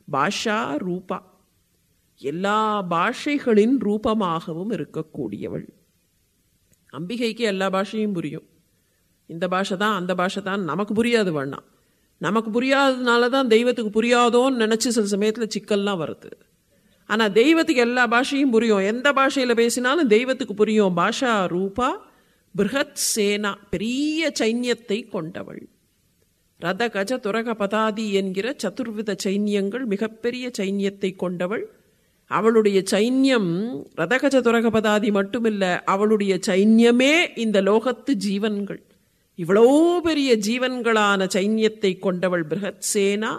பாஷா ரூபா எல்லா பாஷைகளின் ரூபமாகவும் இருக்கக்கூடியவள் அம்பிகைக்கு எல்லா பாஷையும் புரியும் இந்த பாஷை தான் அந்த பாஷை தான் நமக்கு புரியாது வேணாம் நமக்கு புரியாததுனால தான் தெய்வத்துக்கு புரியாதோன்னு நினச்சி சில சமயத்தில் சிக்கல்லாம் வருது ஆனால் தெய்வத்துக்கு எல்லா பாஷையும் புரியும் எந்த பாஷையில் பேசினாலும் தெய்வத்துக்கு புரியும் பாஷா ரூபா பிருகத் சேனா பெரிய சைன்யத்தை கொண்டவள் ரத கஜ துரக பதாதி என்கிற சதுர்வித சைன்யங்கள் மிகப்பெரிய சைன்யத்தை கொண்டவள் அவளுடைய சைன்யம் ரதகஜ துரக பதாதி மட்டுமில்ல அவளுடைய சைன்யமே இந்த லோகத்து ஜீவன்கள் இவ்வளோ பெரிய ஜீவன்களான சைன்யத்தை கொண்டவள் பிருகத் சேனா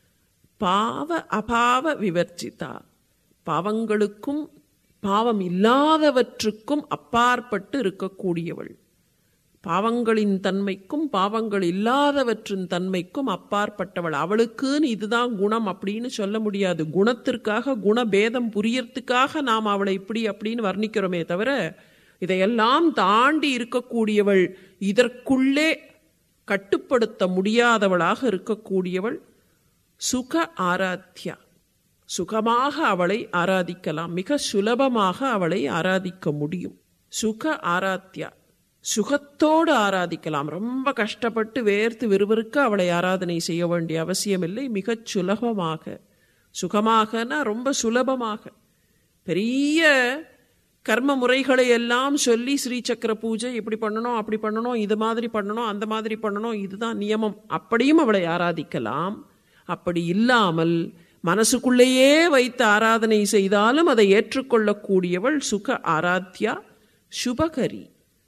பாவ அபாவ விவர்ஜிதா பாவங்களுக்கும் பாவம் இல்லாதவற்றுக்கும் அப்பாற்பட்டு இருக்கக்கூடியவள் பாவங்களின் தன்மைக்கும் பாவங்கள் இல்லாதவற்றின் தன்மைக்கும் அப்பாற்பட்டவள் அவளுக்குன்னு இதுதான் குணம் அப்படின்னு சொல்ல முடியாது குணத்திற்காக குணபேதம் புரியறதுக்காக நாம் அவளை இப்படி அப்படின்னு வர்ணிக்கிறோமே தவிர இதையெல்லாம் தாண்டி இருக்கக்கூடியவள் இதற்குள்ளே கட்டுப்படுத்த முடியாதவளாக இருக்கக்கூடியவள் சுக ஆராத்யா சுகமாக அவளை ஆராதிக்கலாம் மிக சுலபமாக அவளை ஆராதிக்க முடியும் சுக ஆராத்யா சுகத்தோடு ஆராதிக்கலாம் ரொம்ப கஷ்டப்பட்டு வேர்த்து விறுவிறுக்க அவளை ஆராதனை செய்ய வேண்டிய அவசியமில்லை மிகச் சுலபமாக சுகமாகனா ரொம்ப சுலபமாக பெரிய கர்ம முறைகளை எல்லாம் சொல்லி ஸ்ரீ சக்கர பூஜை இப்படி பண்ணணும் அப்படி பண்ணணும் இது மாதிரி பண்ணணும் அந்த மாதிரி பண்ணணும் இதுதான் நியமம் அப்படியும் அவளை ஆராதிக்கலாம் அப்படி இல்லாமல் மனசுக்குள்ளேயே வைத்து ஆராதனை செய்தாலும் அதை ஏற்றுக்கொள்ளக்கூடியவள் சுக ஆராத்யா சுபகரி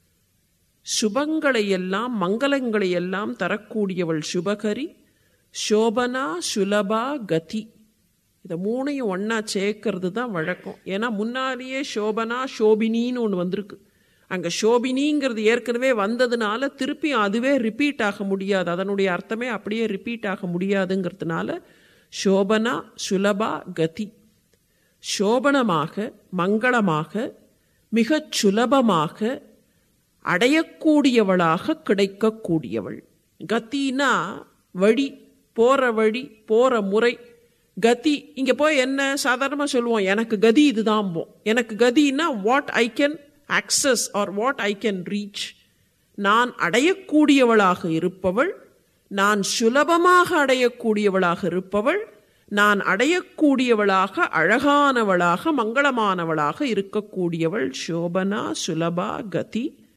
சுபங்களை எல்லாம் மங்களங்களை எல்லாம் தரக்கூடியவள் சுபகரி சோபனா சுலபா கதி இதை மூணையும் ஒன்றா சேர்க்கறது தான் வழக்கம் ஏன்னா முன்னாலேயே சோபனா சோபினின்னு ஒன்று வந்திருக்கு அங்கே சோபினிங்கிறது ஏற்கனவே வந்ததுனால திருப்பி அதுவே ரிப்பீட் ஆக முடியாது அதனுடைய அர்த்தமே அப்படியே ரிப்பீட் ஆக முடியாதுங்கிறதுனால சோபனா சுலபா கதி சோபனமாக மங்களமாக மிகச் சுலபமாக அடையக்கூடியவளாக கிடைக்கக்கூடியவள் கத்தினா வழி போகிற வழி போகிற முறை கதி இங்கே போய் என்ன சாதாரணமாக சொல்லுவோம் எனக்கு கதி இதுதான் போ எனக்கு கதினா what I can access or what I can reach நான் அடையக்கூடியவளாக இருப்பவள் நான் சுலபமாக அடையக்கூடியவளாக இருப்பவள் நான் அடையக்கூடியவளாக அழகானவளாக மங்களமானவளாக இருக்கக்கூடியவள் சோபனா சுலபா கதி